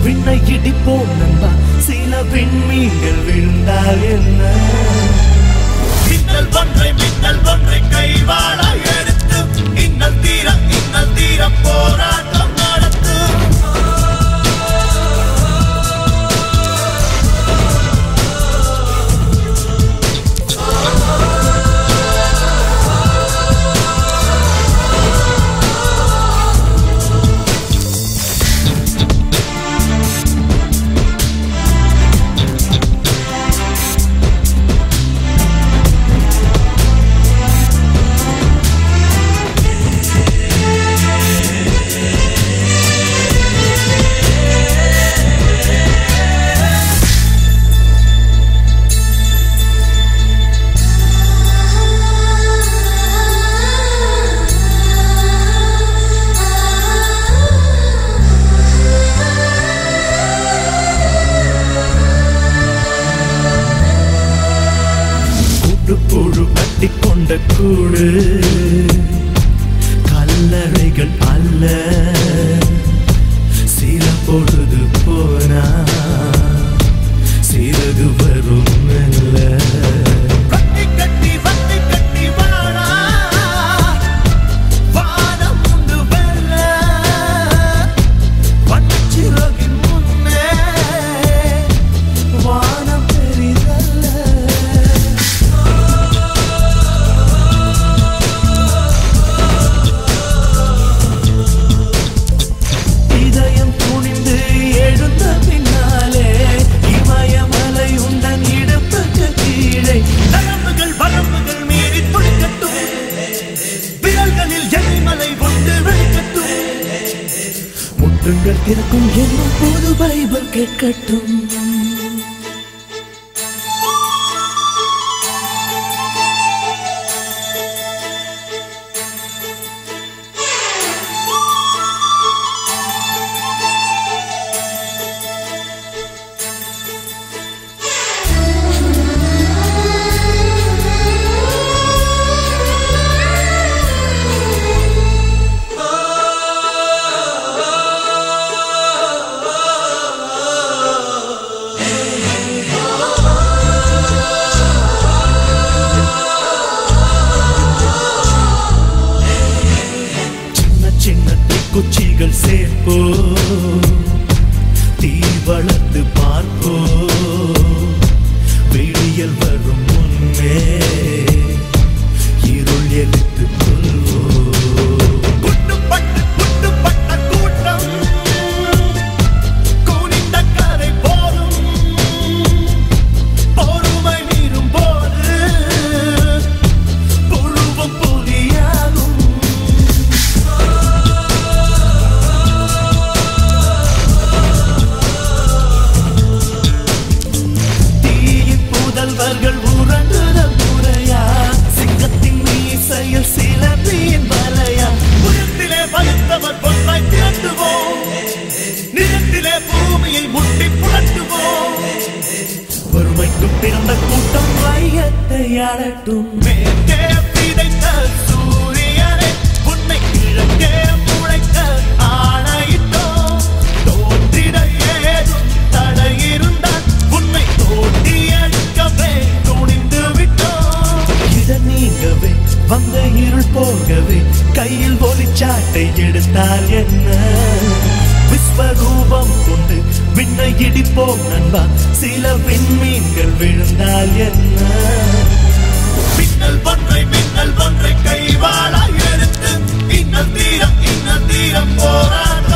விண்ணை இடிப்போம் நண்பா சில விண்மீன்கள் விழுந்தால் என்ன மின்னல் ஒன்றை மின்னல் ஒன்றை கைவாள எடுத்து இன்னல் தீர இன்னல் தீர போராட்டம் நடத்தும் கூட்டுப்புழு கட்டிக்கொண்ட கூடு கல்லறைகள் அல்ல சில பொழுது போனா சிறகு வரும் மெல்ல வட்டி கட்டி வட்டி கட்டி வாழா வானம் உண்டு வெல்ல வண்ணச்சிறகின் முன்னே வானம் பெரிதல்ல இதயம் துணிந்து எழுந்த பின்னாலே இமயமலை உந்தன் இடுப்புக்கு கீழே நரம்புகள் வரம்புகள் மீறி துடிக்கட்டும் விரல்களில் எரிமலை ஒன்று வெளிக்கட்டும் முட்டுங்கள் திறக்கும் என்னும் புது பைபிள் கேட்கட்டும் சின்ன சின்ன தீக்குச்சிகள் சேர்ப்போ தீ வளர்த்து பார்ப்போ விடியல் வரும் முன்னே இருள் எரித்து கொள்வோ குட்டுப்பட்டு குட்டுப்பட்ட கூட்டம் கூனிந்த கரை போலும் பொறுமை மீறும் போது புழுவும் புலியாகும் தீயின் புதல்வர்கள் உறங்குதல் முறையா சிங்கத்தின் மீசையில் சிலந்தியின் வலையா புயத்திலே பழுத்தவர் பொன்றாய் திரட்டுவோம் நிலத்திலே பூமியை முட்டி புரட்டுவோம் வறுமைக்கும் பிறந்த கூட்டம் வையத்தை ஆளட்டும் மேற்கே விதைத்த சூரியனே உன்னை கிழக்கே முளைக்க ஆணையிட்டோம் தோன்றிட ஏதும் தடை இருந்தால் உன்னை தோண்டி அடிக்கவே துணிந்து விட்டோம் இட நீங்கவே வந்த இருள் போகவே கையில் ஒளிச்சாட்டை எடுத்தால் என்ன விஸ்வரூபம் கொண்டு விண்ணை இடிப்போம் நண்பா சில விண்மீன்கள் விழுந்தால் என்ன மின்னல் ஒன்றை மின்னல் ஒன்றை கைவாளா எடுத்து இன்னல் தீரம் இன்னல் தீரம் போராட